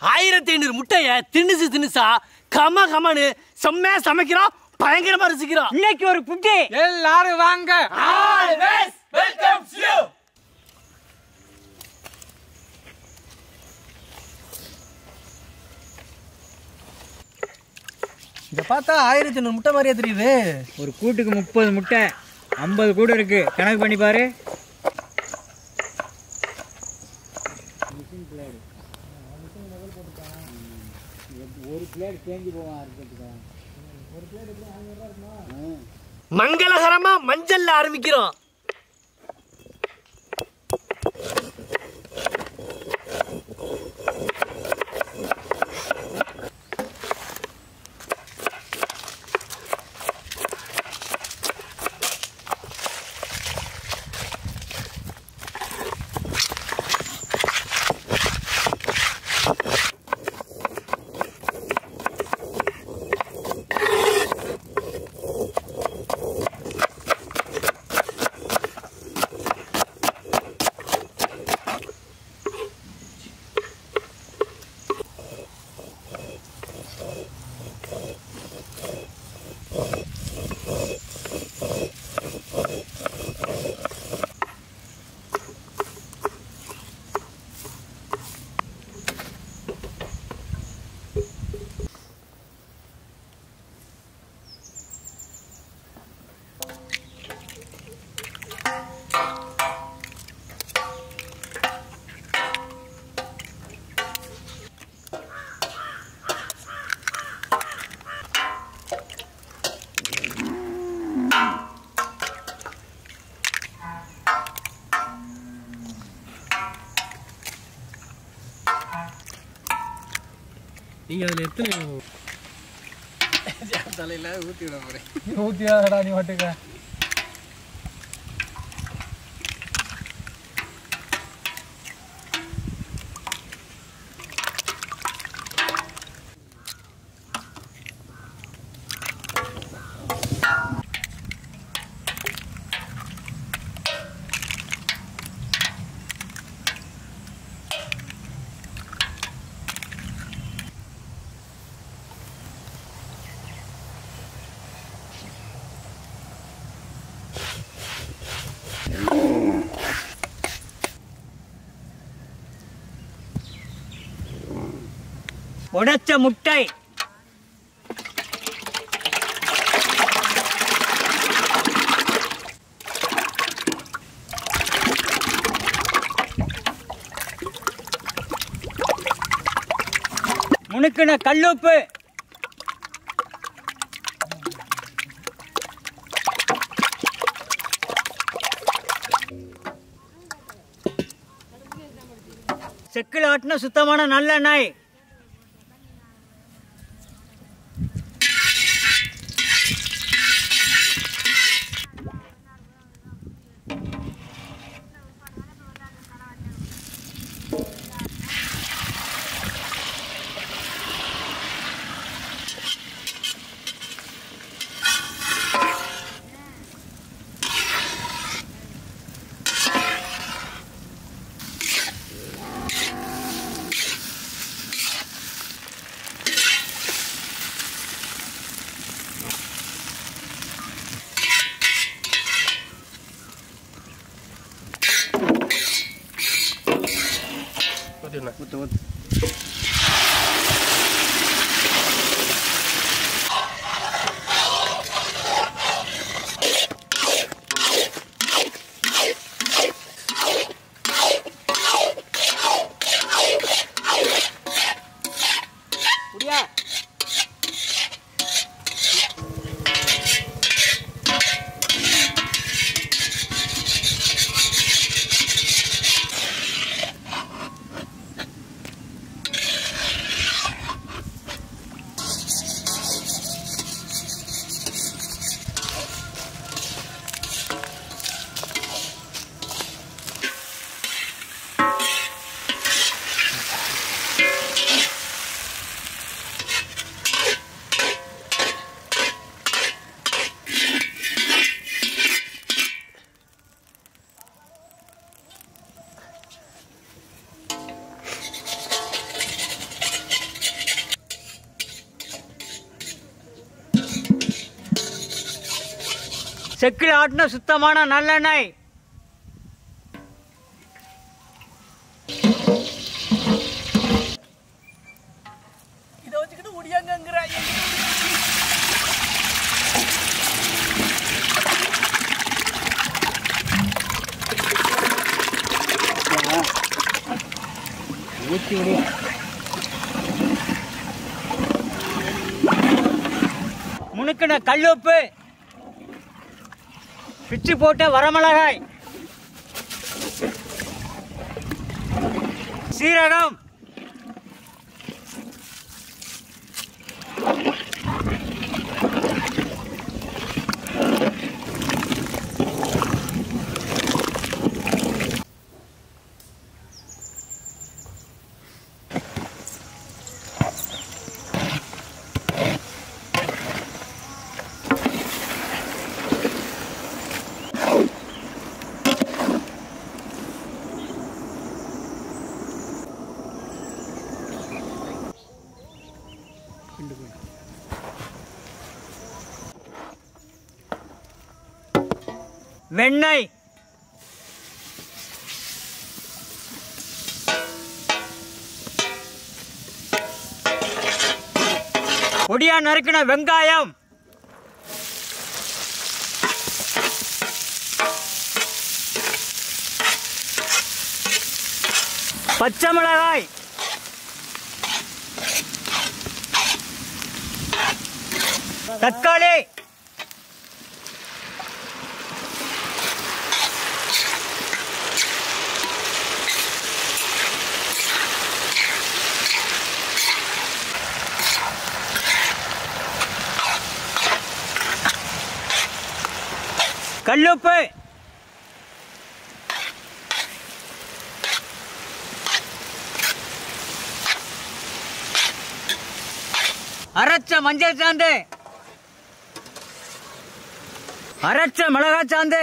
ஆயிரத்தி ஐநூறு முட்டைய திணுசு திணுசா கம கமனு செம்மையா சமைக்கிறோம் பயங்கரமா ரசிக்கிறோம் இன்னைக்கு ஒரு புட்டி எல்லாரும் வாங்க ஆல்வேஸ் வெல்கம் யூ இத பார்த்தா ஆயிரத்தி ஐநூறு முட்டை மாதிரியே தெரியுது ஒரு கூட்டுக்கு முப்பது முட்டை ஐம்பது கூடு இருக்கு கணக்கு பண்ணி பாரு ஒரு பிளேட் தேங்கி போவான் இருக்கிறதுக்கு மங்களகரமா மஞ்சள்ல ஆரம்பிக்கிறோம் நீங்க அதுல எத்தனை தலையில ஊத்தி விட போறேன் ஊத்தியாடா நீ வாட்டுக்க உடைச்ச முட்டை முணுக்கின கல்லுப்பு செக்கில் ஆட்டின சுத்தமான நல்லெண்ணெய் ஊத்து ஊத்து முடியா செக்கில் ஆட்டின சுத்தமான நல்லெண்ணெய் இதை வச்சுக்கிட்டு ஒடியாங்கிற ஊற்றி விடு முணுக்கின கல்லுப்பு பிச்சு போட்ட வரமிளகாய் சீரகம் வெண்ணெய் பொடியா நறுக்கின வெங்காயம் பச்சை மிளகாய் தக்காளி கல்லுப்பு அரைச்ச மஞ்சள் சாந்து அரைச்ச மிளகாய் சாந்து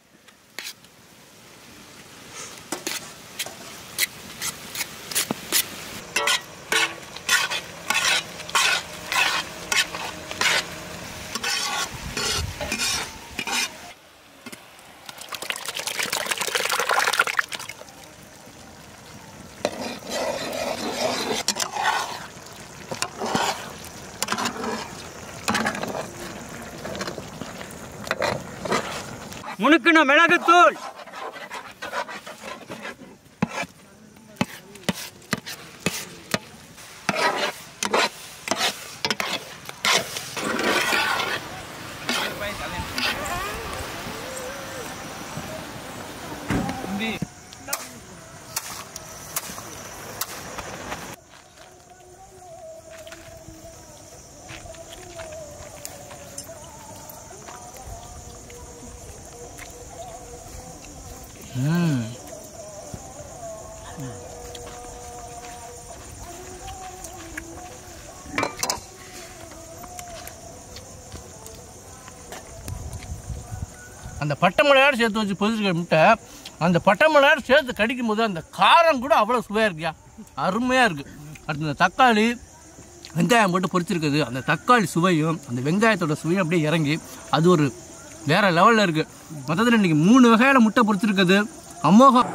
முணுக்கின மிளகுத்தூள் அந்த பட்டை மிளகாயோட சேர்த்து வச்சு பொதிச்சிருக்க முட்டை அந்த பட்டை மிளகாயோட சேர்த்து கடிக்கும் போது அந்த காரம் கூட அவ்வளோ சுவையாக இருக்குயா அருமையாக இருக்குது அடுத்து இந்த தக்காளி வெங்காயம் போட்டு பொரிச்சிருக்குது அந்த தக்காளி சுவையும் அந்த வெங்காயத்தோட சுவையும் அப்படியே இறங்கி அது ஒரு வேற லெவலில் இருக்குது மொத்தத்தில் இன்னைக்கு மூணு வகையில் முட்டை பொரிச்சிருக்குது அமோகம்